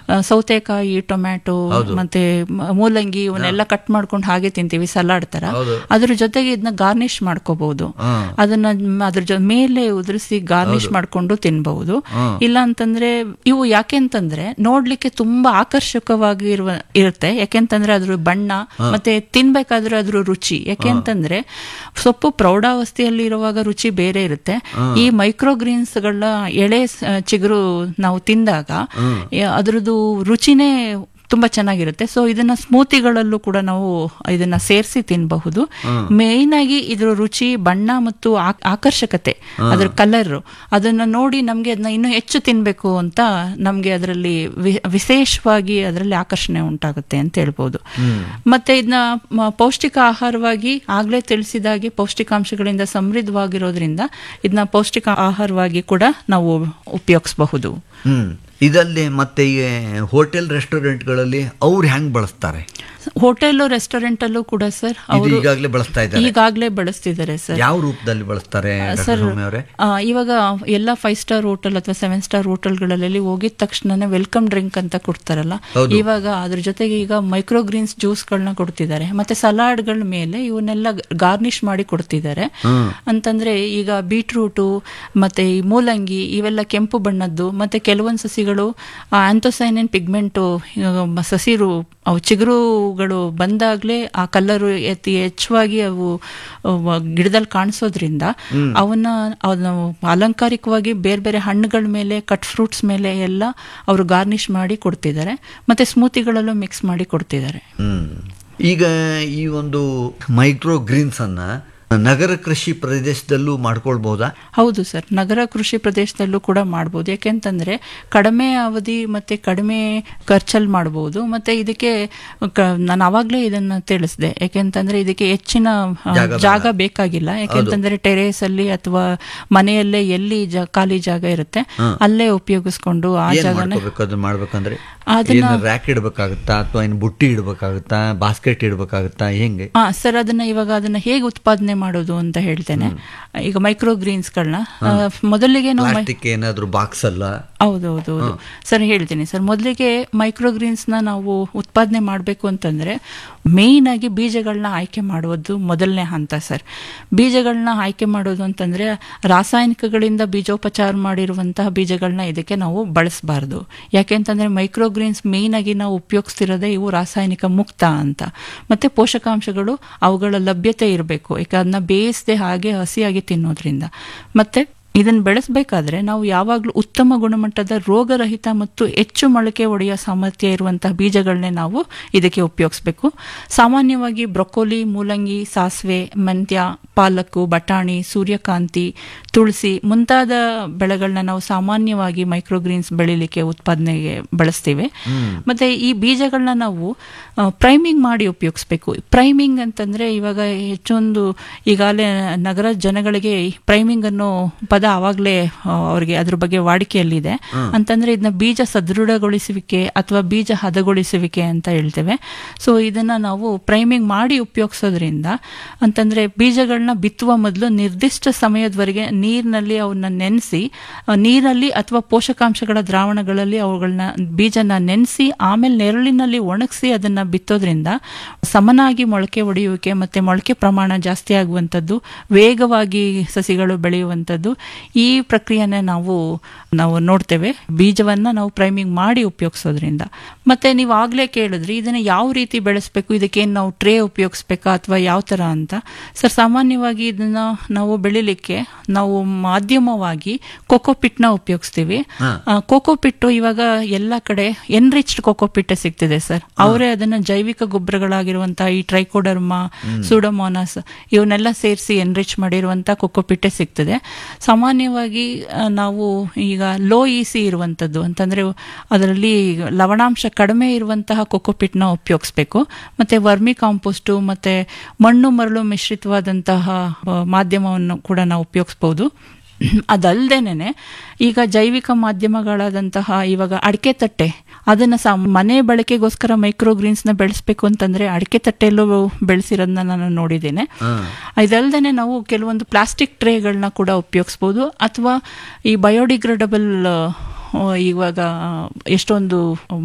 ಆ, ಸೌತೆಕಾಯಿ ಟೊಮ್ಯಾಟೊ ಮತ್ತೆ ಮ- ಮೂಲಂಗಿ ಇವನ್ನೆಲ್ಲ ಕಟ್ ಮಾಡ್ಕೊಂಡು ಹಾಗೆ ತಿಂತೀವಿ ಸಲಾಡ್ ತರ ಹೌದು. ಅದ್ರ ಜೊತೆಗೆ ಇದನ್ನ ಗಾರ್ನಿಶ್ ಮಾಡ್ಕೋಬಹುದು ಹಾ. ಅದನ್ನ ಮ್- ಅದ್ರ ಜೊ ಮೇಲೆ ಉದುರಿಸಿ ಗಾರ್ನಿಶ್ ಮಾಡ್ಕೊಂಡು ತಿನ್ಬಹುದು ಹಾ. ಇಲ್ಲ ಅಂತಂದ್ರೆ ಇವು ಯಾಕೆಂತಂದ್ರೆ ನೋಡ್ಲಿಕ್ಕೆ ತುಂಬಾ ಆಕರ್ಷಕವಾಗಿ ಇರುವ ಇರುತ್ತೆ ಯಾಕೆಂತಂದ್ರೆ ಅದ್ರ ಬಣ್ಣ ಮತ್ತೆ ತಿನ್ಬೇಕಾದ್ರೆ ಅದ್ರ ರುಚಿ ಯಾಕೆಂತಂದ್ರೆ ಸೊಪ್ಪು ಪ್ರೌಢಾವಸ್ಥೆಯಲ್ಲಿ ಇರುವಾಗ ರುಚಿ ಬೇರೆ ಇರುತ್ತೆ ಈ ಮೈಕ್ರೋಗ್ರೀನ್ಸ್ ಗಳ ಎಳೆ ಸ- ಚಿಗುರು ನಾವು ತಿಂದಾಗ ಯ- ಅದ್ರದ್ದು ರುಚಿನೇ ತುಂಬಾ ಚೆನ್ನಾಗಿರುತ್ತೆ ಸೊ ಇದನ್ನ ಸ್ಮೂತಿಗಳಲ್ಲೂ ಕೂಡ ನಾವು ಇದನ್ನ ಸೇರಿಸಿ ತಿನ್ನಬಹುದು ಮೇಯ್ನ್ ಆಗಿ ಇದ್ರ ರುಚಿ ಬಣ್ಣ ಮತ್ತು ಆ- ಆಕರ್ಷಕತೆ ಅದ್ರ ಕಲರ್ ಅದನ್ನ ನೋಡಿ ನಮ್ಗೆ ಅದನ್ನ ಇನ್ನೂ ಹೆಚ್ಚು ತಿನ್ಬೇಕು ಅಂತ ನಮ್ಗೆ ಅದರಲ್ಲಿ ವಿ- ವಿಶೇಷವಾಗಿ ಅದರಲ್ಲಿ ಆಕರ್ಷಣೆ ಉಂಟಾಗುತ್ತೆ ಅಂತ ಹೇಳ್ಬೋದು ಮತ್ತೆ ಇದನ್ನ ಮ- ಪೌಷ್ಟಿಕ ಆಹಾರವಾಗಿ ಆಗ್ಲೇ ತಿಳಿಸಿದಾಗೆ ಪೌಷ್ಟಿಕಾಂಶಗಳಿಂದ ಸಮೃದ್ಧವಾಗಿರೋದ್ರಿಂದ ಇದನ್ನ ಪೌಷ್ಟಿಕ ಆಹಾರವಾಗಿ ಕೂಡ ನಾವು ಉಪಯೋಗಿಸಬಹುದು ಹ್ಮ್ ಇದಲ್ಲದೆ ಮತ್ತೆ ಈ ಹೋಟೆಲ್ ರೆಸ್ಟೋರೆಂಟ್ಗಳಲ್ಲಿ ಅವ್ರು ಹೆಂಗ್ ಬಳಸ್ತಾರೆ ಹೋಟೆಲ್ ರೆಸ್ಟೋರೆಂಟ್ ಅಲ್ಲೂ ಕೂಡ ಸರ್ ಇದು ಅವರು ಈಗಾಗಲೇ ಬಳಸ್ತಾ ಇದ್ದಾರೆ ಈಗಾಗಲೇ ಬಳಸ್ತಿದ್ದಾರೆ ಸರ್ ಯಾವ ರೂಪದಲ್ಲಿ ಬಳಸ್ತಾರೆ ಡಾಕ್ಟರ್ ಸರ್ ಸೌಮ್ಯ ಅವರೇ ಆ, ಇವಾಗ ಎಲ್ಲ ಫೈವ್ ಸ್ಟಾರ್ ಹೋಟೆಲ್ ಅಥವಾ ಸೆವೆನ್ ಸ್ಟಾರ್ ಹೋಟೆಲ್ಗಳಲ್ಲಿ ಹೋಗಿದ ತಕ್ಷಣನೇ ವೆಲ್ಕಮ್ ಡ್ರಿಂಕ್ ಅಂತ ಕೊಡ್ತಾರಲ್ಲ ಹೌದು. ಇವಾಗ ಅದ್ರ ಜೊತೆಗೆ ಈಗ ಮೈಕ್ರೋಗ್ರೀನ್ಸ್ ಜ್ಯೂಸ್ಗಳನ್ನ ಕೊಡ್ತಿದ್ದಾರೆ ಮತ್ತೆ ಸಲಾಡ್ಗಳ ಮೇಲೆ ಇವನ್ನೆಲ್ಲ ಗಾರ್ನಿಶ್ ಮಾಡಿ ಕೊಡ್ತಿದ್ದಾರೆ ಅಂತಂದ್ರೆ ಈಗ ಬೀಟ್ರೂಟು ಮತ್ತೆ ಈ ಮೂಲಂಗಿ ಇವೆಲ್ಲ ಕೆಂಪು ಬಣ್ಣದ್ದು ಮತ್ತೆ ಕೆಲವೊಂದು ಸಸಿಗಳು ಆಂಥೋಸೈನಿನ್ ಪಿಗ್ಮೆಂಟು ಸಸಿರು ಅವು ಚಿಗುರುಗಳು ಬಂದಾಗ್ಲೇ ಆ ಕಲ್ಲರು ಎತ್ತಿ ಹೆಚ್ಚವಾಗಿ ಅವು ಅವು ಗಿಡದಲ್ಲಿ ಕಾಣಿಸೋದ್ರಿಂದ ಅವನ್ನ ಅವನ್ನ ಅಲಂಕಾರಿಕವಾಗಿ ಬೇರೆ ಬೇರೆ ಹಣ್ಣುಗಳ ಮೇಲೆ ಕಟ್ ಫ್ರೂಟ್ಸ್ ಮೇಲೆ ಎಲ್ಲ ಅವರು ಗಾರ್ನಿಶ್ ಮಾಡಿ ಕೊಡ್ತಿದ್ದಾರೆ ಮತ್ತೆ ಸ್ಮೂತಿಗಳಲ್ಲೂ ಮಿಕ್ಸ್ ಮಾಡಿ ಕೊಡ್ತಿದ್ದಾರೆ ಹ್ಮ್ ಈಗ ಈ ಒಂದು ಮೈಕ್ರೋ ಗ್ರೀನ್ಸ್ ಅನ್ನ ನಗರ ಕೃಷಿ ಪ್ರದೇಶದಲ್ಲೂ ಮಾಡ್ಕೊಳ್ಬಹುದಾ ಹೌದು ಸರ್ ನಗರ ಕೃಷಿ ಪ್ರದೇಶದಲ್ಲೂ ಕೂಡ ಮಾಡ್ಬೋದು ಯಾಕೆಂತಂದ್ರೆ ಕಡಿಮೆ ಅವಧಿ ಮತ್ತೆ ಕಡಿಮೆ ಖರ್ಚಲ್ಲಿ ಮಾಡ್ಬೋದು ಮತ್ತೆ ಇದಕ್ಕೆ ಕ- ನಾನು ಅವಾಗ್ಲೇ ಇದನ್ನ ತಿಳಿಸಿದೆ ಯಾಕೆಂತಂದ್ರೆ ಇದಕ್ಕೆ ಹೆಚ್ಚಿನ ಆ, ಜಾಗ ಬೇಡ. ಜಾಗ ಬೇಕಾಗಿಲ್ಲ ಯಾಕೆಂತಂದ್ರೆ ಟೆರೇಸ್ ಅಲ್ಲಿ ಅಥವಾ ಮನೆಯಲ್ಲೇ ಎಲ್ಲಿ ಜ- ಖಾಲಿ ಜಾಗ ಇರುತ್ತೆ ಅಲ್ಲೇ ಉಪಯೋಗಿಸ್ಕೊಂಡು ಆ ಏನ್ ಜಾಗನ ಮಾಡ್ಕೋಬೇಕು ಅದನ್ನ ಮಾಡ್ಬೇಕಂದ್ರೆ ಅದನ್ನ- ಏನು ರ್ಯಾಕ್ ಇಡ್ಬೇಕಾಗುತ್ತಾ ಅಥವಾ ಏನು ಬುಟ್ಟಿ ಇಡ್ಬೇಕಾಗುತ್ತಾ ಬಾಸ್ಕೆಟ್ ಇಡ್ಬೇಕಾಗುತ್ತಾ ಹೆಂಗೆ ಹಾ ಸರ್ ಅದನ್ನ ಇವಾಗ ಅದನ್ನ ಹೇಗೆ ಉತ್ಪಾದನೆ ಮಾಡೋದು ಅಂತ ಹೇಳ್ತೇನೆ ಈಗ ಮೈಕ್ರೋ ಗ್ರೀನ್ಸ್ಗಳನ್ನ ಮೊದಲಿಗೆ ನಾವು ಮೈ- ಪ್ಲಾಸ್ಟಿಕ್ ಏನಾದ್ರು ಬಾಕ್ಸ್ ಅಲ್ಲ ಹೌದೌದು ಹೌದು ಸರ್ ಹೇಳ್ತೀನಿ ಸರ್ ಮೊದಲಿಗೆ ಮೈಕ್ರೋಗ್ರೀನ್ಸ್ನ ನಾವು ಉತ್ಪಾದನೆ ಮಾಡಬೇಕು ಅಂತಂದ್ರೆ ಮೇಯ್ನ್ ಆಗಿ ಬೀಜಗಳನ್ನ ಆಯ್ಕೆ ಮಾಡುವುದು ಮೊದಲನೇ ಹಂತ ಸರ್ ಬೀಜಗಳನ್ನ ಆಯ್ಕೆ ಮಾಡೋದು ಅಂತಂದ್ರೆ ರಾಸಾಯನಿಕಗಳಿಂದ ಬೀಜೋಪಚಾರ ಮಾಡಿರುವಂತಹ ಬೀಜಗಳನ್ನ ಇದಕ್ಕೆ ನಾವು ಬಳಸಬಾರ್ದು ಯಾಕೆಂತಂದ್ರೆ ಮೈಕ್ರೋಗ್ರೀನ್ಸ್ ಮೇಯ್ನ್ ಆಗಿ ನಾವು ಉಪಯೋಗಿಸ್ತಿರೋದೇ ಇವು ರಾಸಾಯನಿಕ ಮುಕ್ತ ಅಂತ ಮತ್ತೆ ಪೋಷಕಾಂಶಗಳು ಅವುಗಳ ಲಭ್ಯತೆ ಇರಬೇಕು ಯಾಕೆ ಅದನ್ನ ಬೇಯಿಸದೆ ಹಾಗೆ ಹಸಿಯಾಗಿ ತಿನ್ನೋದ್ರಿಂದ ಮತ್ತೆ ಇದನ್ನು ಬೆಳೆಸಬೇಕಾದ್ರೆ ನಾವು ಯಾವಾಗಲೂ ಉತ್ತಮ ಗುಣಮಟ್ಟದ ರೋಗರಹಿತ ಮತ್ತು ಹೆಚ್ಚು ಮೊಳಕೆ ಒಡೆಯ ಸಾಮರ್ಥ್ಯ ಇರುವಂತಹ ಬೀಜಗಳನ್ನೇ ನಾವು ಇದಕ್ಕೆ ಉಪಯೋಗಿಸ್ಬೇಕು ಸಾಮಾನ್ಯವಾಗಿ ಬ್ರೊಕೊಲಿ ಮೂಲಂಗಿ ಸಾಸಿವೆ ಮೆಂತ್ಯ ಪಾಲಕ್ಕು ಬಟಾಣಿ ಸೂರ್ಯಕಾಂತಿ ತುಳಸಿ ಮುಂತಾದ ಬೆಳೆಗಳನ್ನ ನಾವು ಸಾಮಾನ್ಯವಾಗಿ ಮೈಕ್ರೋಗ್ರೀನ್ಸ್ ಬೆಳಿಲಿಕ್ಕೆ ಉತ್ಪಾದನೆಗೆ ಬಳಸ್ತೀವಿ ಮತ್ತೆ ಈ ಬೀಜಗಳನ್ನ ನಾವು ಪ್ರೈಮಿಂಗ್ ಮಾಡಿ ಉಪಯೋಗಿಸ್ಬೇಕು ಪ್ರೈಮಿಂಗ್ ಅಂತಂದ್ರೆ ಇವಾಗ ಹೆಚ್ಚೊಂದು ಈಗಾಗಲೇ ನಗರ ಜನಗಳಿಗೆ ಪ್ರೈಮಿಂಗ್ ಅನ್ನೋ ಪದ ಆವಾಗಲೇ ಅವರಿಗೆ ಅದ್ರ ಬಗ್ಗೆ ವಾಡಿಕೆಯಲ್ಲಿದೆ ಅಂತಂದ್ರೆ ಇದನ್ನ ಬೀಜ ಸದೃಢಗೊಳಿಸುವಿಕೆ ಅಥವಾ ಬೀಜ ಹದಗೊಳಿಸುವಿಕೆ ಅಂತ ಹೇಳ್ತೇವೆ ಸೊ ಇದನ್ನ ನಾವು ಪ್ರೈಮಿಂಗ್ ಮಾಡಿ ಉಪಯೋಗಿಸೋದ್ರಿಂದ ಅಂತಂದ್ರೆ ಬೀಜಗಳನ್ನ ಬಿತ್ತುವ ಮೊದಲು ನಿರ್ದಿಷ್ಟ ಸಮಯದವರೆಗೆ ನೀರಿನಲ್ಲಿ ಅವನ್ನ ನೆನೆಸಿ ನೀರಲ್ಲಿ ಅಥವಾ ಪೋಷಕಾಂಶಗಳ ದ್ರಾವಣಗಳಲ್ಲಿ ಅವುಗಳನ್ನ ಬೀಜನ ನೆನೆಸಿ ಆಮೇಲೆ ನೆರಳಿನಲ್ಲಿ ಒಣಗಿಸಿ ಅದನ್ನ ಬಿತ್ತೋದ್ರಿಂದ ಸಮನಾಗಿ ಮೊಳಕೆ ಒಡೆಯುವಿಕೆ ಮತ್ತೆ ಮೊಳಕೆ ಪ್ರಮಾಣ ಜಾಸ್ತಿ ಆಗುವಂಥದ್ದು ವೇಗವಾಗಿ ಸಸಿಗಳು ಬೆಳೆಯುವಂಥದ್ದು ಈ ಪ್ರಕ್ರಿಯೆನ ನಾವು ನಾವು ನೋಡ್ತೇವೆ ಬೀಜವನ್ನ ನಾವು ಪ್ರೈಮಿಂಗ್ ಮಾಡಿ ಉಪಯೋಗಿಸೋದ್ರಿಂದ ಮತ್ತೆ ನೀವು ಆಗ್ಲೇ ಕೇಳಿದ್ರಿ ಇದನ್ನ ಯಾವ ರೀತಿ ಬೆಳೆಸ್ಬೇಕು ಇದಕ್ಕೇನು ನಾವು ಟ್ರೇ ಉಪಯೋಗಿಸ್ಬೇಕಾ ಅಥವಾ ಯಾವ ತರ ಅಂತ ಸರ್ ಸಾಮಾನ್ಯವಾಗಿ ಇದನ್ನ ನಾವು ಬೆಳಿಲಿಕ್ಕೆ ನಾವು ಮಾಧ್ಯಮವಾಗಿ ಕೋಕೋಪಿಟ್ನ ಉಪಯೋಗಿಸ್ತೀವಿ ಆ, ಕೋಕೋಪಿಟ್ಟು ಇವಾಗ ಎಲ್ಲ ಕಡೆ ಎನ್ರಿಚ್ಡ್ ಕೋಕೋಪಿಟ್ ಸಿಗ್ತಿದೆ ಸರ್ ಅವರೇ ಅದನ್ನ ಜೈವಿಕ ಗೊಬ್ಬರಗಳಾಗಿರುವಂತಹ ಈ ಟ್ರೈಕೋಡರ್ಮಾ ಸೂಡೋಮೋನಾಸ್ ಇವನ್ನೆಲ್ಲ ಸೇರಿಸಿ ಎನ್ರಿಚ್ ಮಾಡಿರುವಂತಹ ಕೋಕೋಪಿಟ್ಟೆ ಸಿಗ್ತದೆ ಸಾಮಾನ್ಯವಾಗಿ ಆ, ನಾವು ಈಗ ಲೋ ಇಸಿ ಇರುವಂತದ್ದು ಅಂತಂದ್ರೆ ಅದರಲ್ಲಿ ಲವಣಾಂಶ ಕಡಿಮೆ ಇರುವಂತಹ ಕೋಕೋಪಿಟ್ನ ಉಪಯೋಗಿಸ್ಬೇಕು ಮತ್ತೆ ವರ್ಮಿ ಕಾಂಪೋಸ್ಟು ಮತ್ತೆ ಮಣ್ಣು ಮರಳು ಮಿಶ್ರಿತವಾದಂತಹ ಆ, ಮಾಧ್ಯಮವನ್ನು ಕೂಡ ನಾವು ಉಪಯೋಗಿಸ್ಬೋದು ಅದಲ್ದೇನೆ ಈಗ ಜೈವಿಕ ಮಾಧ್ಯಮಗಳಾದಂತಹ ಇವಾಗ ಅಡಿಕೆ ತಟ್ಟೆ ಅದನ್ನ ಸಾ ಮನೆ ಬಳಕೆಗೋಸ್ಕರ ಮೈಕ್ರೋಗ್ರೀನ್ಸ್ ನ ಬೆಳೆಸ್ಬೇಕು ಅಂತಂದ್ರೆ ಅಡಿಕೆ ತಟ್ಟೆಯಲ್ಲೂ ಬೆಳೆಸಿರೋದನ್ನ ನಾನು ನೋಡಿದ್ದೇನೆ ಇದಲ್ದೇನೆ ನಾವು ಕೆಲವೊಂದು ಪ್ಲಾಸ್ಟಿಕ್ ಟ್ರೇಗಳನ್ನ ಕೂಡ ಉಪಯೋಗಿಸ್ಬೋದು ಅಥವಾ ಈ ಬಯೋಡಿಗ್ರೇಡಬಲ್ ಇವಾಗ ಎಷ್ಟೊಂದು